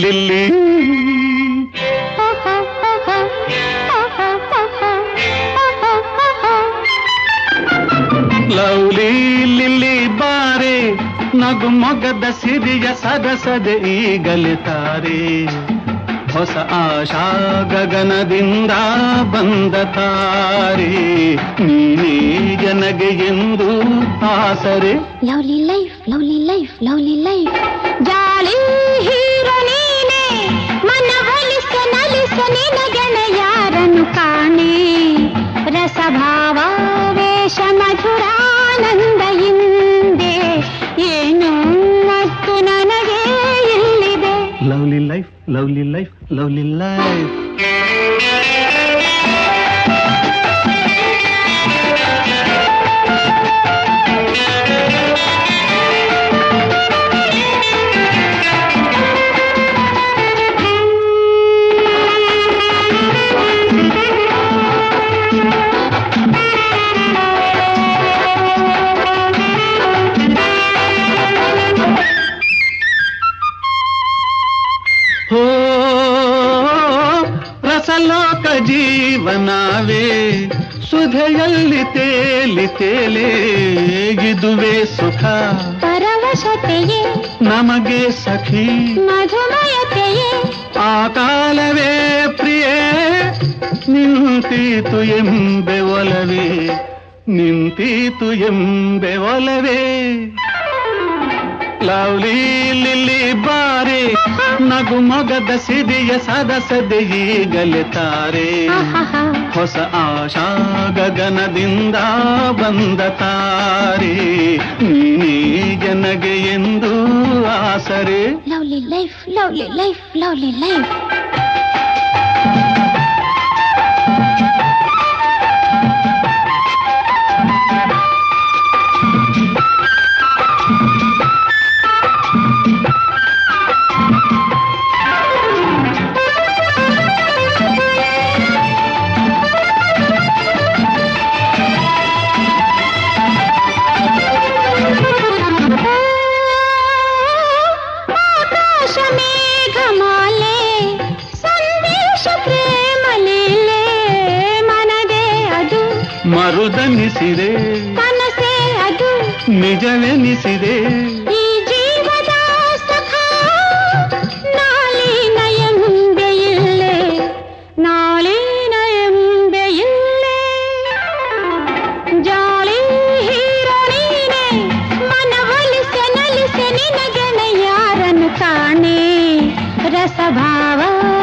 Lily lovely lily ಬಾರೆ ನಗು ಮೊಗದ ಸಿರಿಯ ಸದಸದೆ ಈಗಲೇ ತಾರೆ ಹೊಸ ಆಶಾ ಗಗನದಿಂದ ಬಂದ ತಾರೆ ನೀನೇ ಜನಗೆ ಎಂದು ಆಸರೆ lovely life lovely life lovely life jolly hero ನೀನೆ ಮನ ಒಲಿಸ ನಲಿಸ ನಿನಗೆಣ ಯಾರನ್ನು ಕಾಣೆ ರಸಭಾವ ವೇಷ ಮಧುರಾನಂದ ಹಿಂದೆ ಏನು ಮತ್ತು ನನಗೆ ಇಲ್ಲಿದೆ lovely life lovely life lovely life ಹೋ ರಸಲೋಕ ಜೀವನವೇ ಸುಧೆಯಲ್ಲಿ ತೇಲಿ ತೇಲೆ ಇದುವೇ ಸುಖ ಪರವಶತೆಯೇ ನಮಗೆ ಸಖಿ ಮಧುಮಯತೆಯೇ ಆ ಕಾಲವೇ ಪ್ರಿಯೇ ನಿಂತೀತು ಎಂಬೆ ಒಲವೇ ನಿಂತೀತು ಎಂಬೆ ಒಲವೇ ಲವ್ಲಿ ಲಿಲ್ಲಿ ಬಾರೆ ನಗು ಮೊಗದ ಸಿರಿಯ ಸದಸದೆ ಈಗಲೇ ತಾರೆ ಆಹಾಹಾ. ಹೊಸ ಆಶಾ ಗಗನದಿಂದ ಬಂದ ತಾರೆ ನೀನೇ ಜನಗೆ ಎಂದು ಆಸರೆ lovely life lovely life lovely life ಆಕಾಶ ಮೇಘಮಾಲೆ ಸಂದೇಶ ಪ್ರೇಮ ಲೀಲೆ ಮನದೇ ಅದು ಮರುದನಿಸಿದೆ ಕನಸೇ ಅದು ನಿಜವೆನಿಸಿದೆ ಈ ಜೀವದ ಸುಖ ನಾಳಿನ ಎಂಬೆ ಇಲ್ಲೇ ನಾಳಿನ ಎಂಬೆ ಇಲ್ಲೇ ಜಾಲಿ ಹೀರೋ ನೀನೆ ಮನ ಒಲಿಸೆ ನಲಿಸೆ ನಿನಗೆನ ಯಾರನ್ನು ಕಾಣೆ ರಸಭಾವ